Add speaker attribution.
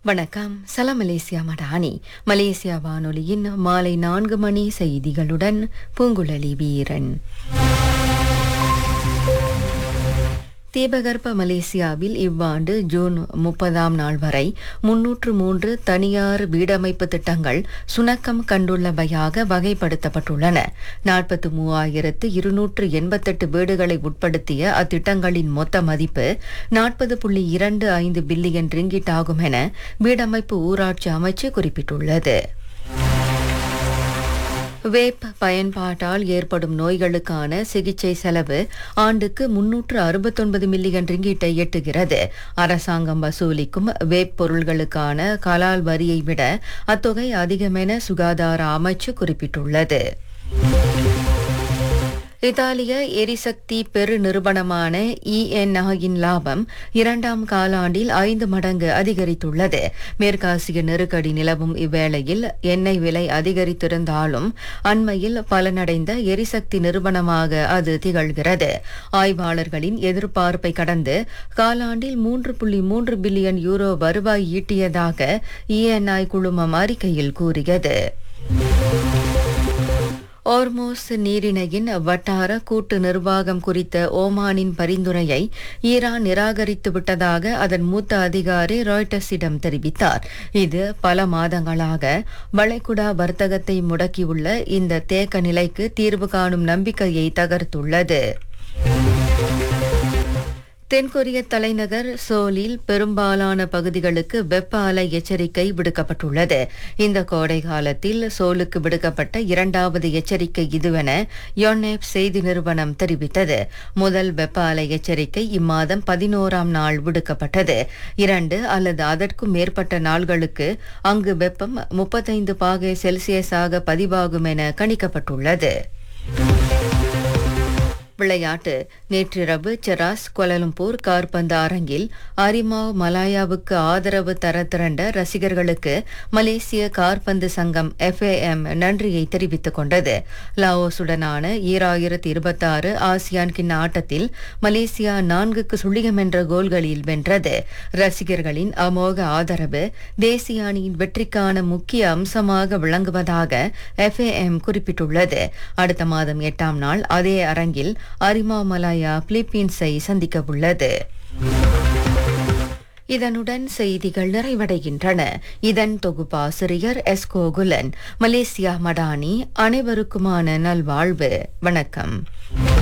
Speaker 1: வணக்கம் சலாம் Malaysia Madani Malaysia வானொலியின் மாலை நான்கு மணி செய்திகளுடன் பூங்குழலி வீரன் தீபகற்ப மலேசியாவில் இவ்வாண்டு ஜூன் முப்பதாம் நாள் வரை முன்னூற்று மூன்று தனியார் வீடமைப்பு திட்டங்கள் சுணக்கம் கண்டுள்ளவையாக வகைப்படுத்தப்பட்டுள்ளன நாற்பத்து மூவாயிரத்து இருநூற்று எண்பத்தெட்டு வீடுகளை உட்படுத்திய அத்திட்டங்களின் மொத்த மதிப்பு நாற்பது புள்ளி இரண்டு ஐந்து பில்லியன் ரிங்கிட் ஆகும் என வீடமைப்பு ஊராட்சி அமைச்சு குறிப்பிட்டுள்ளது வேப் பயன்பாட்டால் ஏற்படும் நோய்களுக்கான சிகிச்சை செலவு ஆண்டுக்கு முன்னூற்று அறுபத்தொன்பது மில்லியன் ரிங்கீட்டை எட்டுகிறது அரசாங்கம் வசூலிக்கும் வேப் பொருள்களுக்கான கலால் வரியை விட அத்தொகை அதிகமென சுகாதார அமைச்சு குறிப்பிட்டுள்ளது இத்தாலிய எரிசக்தி பெரு நிறுவனமான இஎன்ஐயின் லாபம் இரண்டாம் காலாண்டில் ஐந்து மடங்கு அதிகரித்துள்ளது மேற்காசிய நெருக்கடி நிலவும் இவ்வேளையில் எண்ணெய் விலை அதிகரித்திருந்தாலும் அண்மையில் பலனடைந்த எரிசக்தி நிறுவனமாக அது திகழ்கிறது ஆய்வாளர்களின் எதிர்பார்ப்பை கடந்து காலாண்டில் மூன்று புள்ளி மூன்று பில்லியன் யூரோ வருவாய் ஈட்டியதாக இஎன்ஐ குழுமம் அறிக்கையில் கூறியது ஓர்மோஸ் நீரிணையின் வட்டார கூட்டு நிர்வாகம் குறித்த ஓமானின் பரிந்துரையை ஈரான் நிராகரித்து விட்டதாக அதன் மூத்த அதிகாரி ராய்டர்ஸிடம் தெரிவித்தார் இது பல மாதங்களாக வளைகுடா வர்த்தகத்தை முடக்கியுள்ள இந்த தேக்க நிலைக்கு தீர்வு காணும் நம்பிக்கையை தகர்த்துள்ளது தென்கொரிய தலைநகர் சோலில் பெரும்பாலான பகுதிகளுக்கு வெப்ப அலை எச்சரிக்கை விடுக்கப்பட்டுள்ளது இந்த கோடை காலத்தில் சோலுக்கு விடுக்கப்பட்ட இரண்டாவது எச்சரிக்கை இதுவென யோனேப் செய்தி நிறுவனம் தெரிவித்தது முதல் வெப்ப அலை எச்சரிக்கை இம்மாதம் பதினோராம் நாள் விடுக்கப்பட்டது இரண்டு அல்லது அதற்கும் மேற்பட்ட நாள்களுக்கு அங்கு வெப்பம் முப்பத்தைந்து பாகை செல்சியஸாக பதிவாகும் என கணிக்கப்பட்டுள்ளது விளையாட்டு நேற்றிரவு செராஸ் கொலலம்பூர் கார்பந்து அரங்கில் அரிமாவ் மலாயாவுக்கு ஆதரவு தர திரண்ட ரசிகர்களுக்கு மலேசிய கார்பந்து சங்கம் எஃப்ஏஎம் நன்றியை தெரிவித்துக் கொண்டது லாவோசுடனான ஈராயிரத்தி இருபத்தாறு ஆசியான் கிண்ண ஆட்டத்தில் மலேசியா நான்குக்கு சுழியம் என்ற கோல்களில் வென்றது ரசிகர்களின் அமோக ஆதரவு தேசிய அணியின் வெற்றிக்கான முக்கிய அம்சமாக விளங்குவதாக எஃப்ஏஎம் குறிப்பிட்டுள்ளது அடுத்த மாதம் எட்டாம் நாள் அதே அரங்கில் அரிமா மலாயா பிலிப்பீன்ஸை சந்திக்க உள்ளது இதனுடன் செய்திகள் நிறைவடைகின்றன இதன் தொகுப்பாசிரியர் எஸ் கோகுலன் மலேசியா மடானி அனைவருக்குமான நல்வாழ்வு வணக்கம்